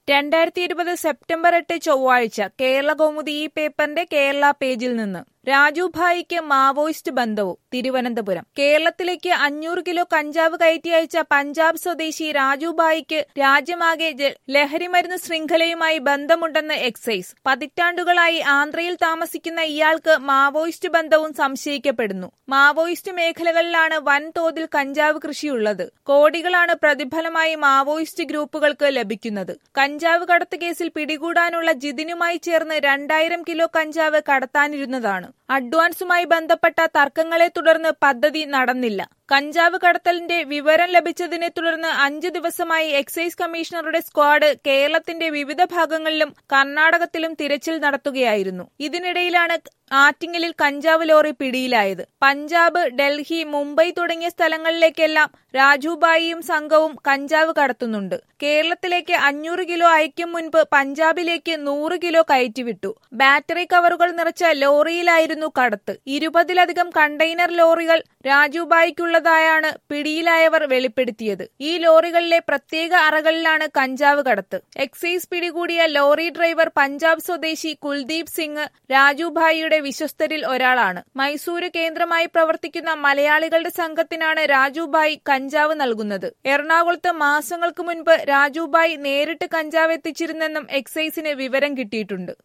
രണ്ടായിരത്തി ഇരുപത് സെപ്റ്റംബർ എട്ട് ചൊവ്വാഴ്ച കേരള കൗമുദി ഈ പേപ്പറിന്റെ കേരള പേജിൽ നിന്ന് രാജുഭായിക്ക് മാവോയിസ്റ്റ് ബന്ധവും തിരുവനന്തപുരം കേരളത്തിലേക്ക് അഞ്ഞൂറ് കിലോ കഞ്ചാവ് കയറ്റി അയച്ച പഞ്ചാബ് സ്വദേശി രാജുഭായിക്ക് രാജ്യമാകെ ജ- ലഹരിമരുന്ന് ശൃംഖലയുമായി ബന്ധമുണ്ടെന്ന് എക്സൈസ് പതിറ്റാണ്ടുകളായി ആന്ധ്രയിൽ താമസിക്കുന്ന ഇയാൾക്ക് മാവോയിസ്റ്റ് ബന്ധവും സംശയിക്കപ്പെടുന്നു മാവോയിസ്റ്റ് മേഖലകളിലാണ് വൻതോതിൽ കഞ്ചാവ് കൃഷിയുള്ളത് കോടികളാണ് പ്രതിഫലമായി മാവോയിസ്റ്റ് ഗ്രൂപ്പുകൾക്ക് ലഭിക്കുന്നത് കഞ്ചാവ് കടത്ത് കേസിൽ പിടികൂടാനുള്ള ജിതിനുമായി ചേർന്ന് രണ്ടായിരം കിലോ കഞ്ചാവ് കടത്താനിരുന്നതാണ് അഡ്വാൻസുമായി ബന്ധപ്പെട്ട തർക്കങ്ങളെ തുടർന്ന് പദ്ധതി നടന്നില്ല കഞ്ചാവ് കടത്തലിന്റെ വിവരം ലഭിച്ചതിനെ തുടർന്ന് അഞ്ചു ദിവസമായി എക്സൈസ് കമ്മീഷണറുടെ സ്ക്വാഡ് കേരളത്തിന്റെ വിവിധ ഭാഗങ്ങളിലും കർണാടകത്തിലും തിരച്ചിൽ നടത്തുകയായിരുന്നു ഇതിനിടയിലാണ് ആറ്റിങ്ങലിൽ കഞ്ചാവ് ലോറി പിടിയിലായത് പഞ്ചാബ് ഡൽഹി മുംബൈ തുടങ്ങിയ സ്ഥലങ്ങളിലേക്കെല്ലാം രാജുബായിയും സംഘവും കഞ്ചാവ് കടത്തുന്നുണ്ട് കേരളത്തിലേക്ക് അഞ്ഞൂറ് കിലോ അയക്കും മുൻപ് പഞ്ചാബിലേക്ക് നൂറ് കിലോ കയറ്റിവിട്ടു ബാറ്ററി കവറുകൾ നിറച്ച ലോറിയിലായിരുന്നു കടത്ത് ഇരുപതിലധികം കണ്ടെയ്നർ ലോറികൾ രാജുബായിക്കുള്ളതായാണ് പിടിയിലായവർ വെളിപ്പെടുത്തിയത് ഈ ലോറികളിലെ പ്രത്യേക അറകളിലാണ് കഞ്ചാവ് കടത്ത് എക്സൈസ് പിടികൂടിയ ലോറി ഡ്രൈവർ പഞ്ചാബ് സ്വദേശി കുൽദീപ് സിംഗ് രാജുഭായിയുടെ വിശ്വസ്തരിൽ ഒരാളാണ് മൈസൂര് കേന്ദ്രമായി പ്രവർത്തിക്കുന്ന മലയാളികളുടെ സംഘത്തിനാണ് രാജുഭായ് കഞ്ചാവ് നൽകുന്നത് എറണാകുളത്ത് മാസങ്ങൾക്ക് മുൻപ് രാജുഭായ് നേരിട്ട് കഞ്ചാവ് എത്തിച്ചിരുന്നെന്നും എക്സൈസിന് വിവരം കിട്ടിയിട്ടുണ്ട്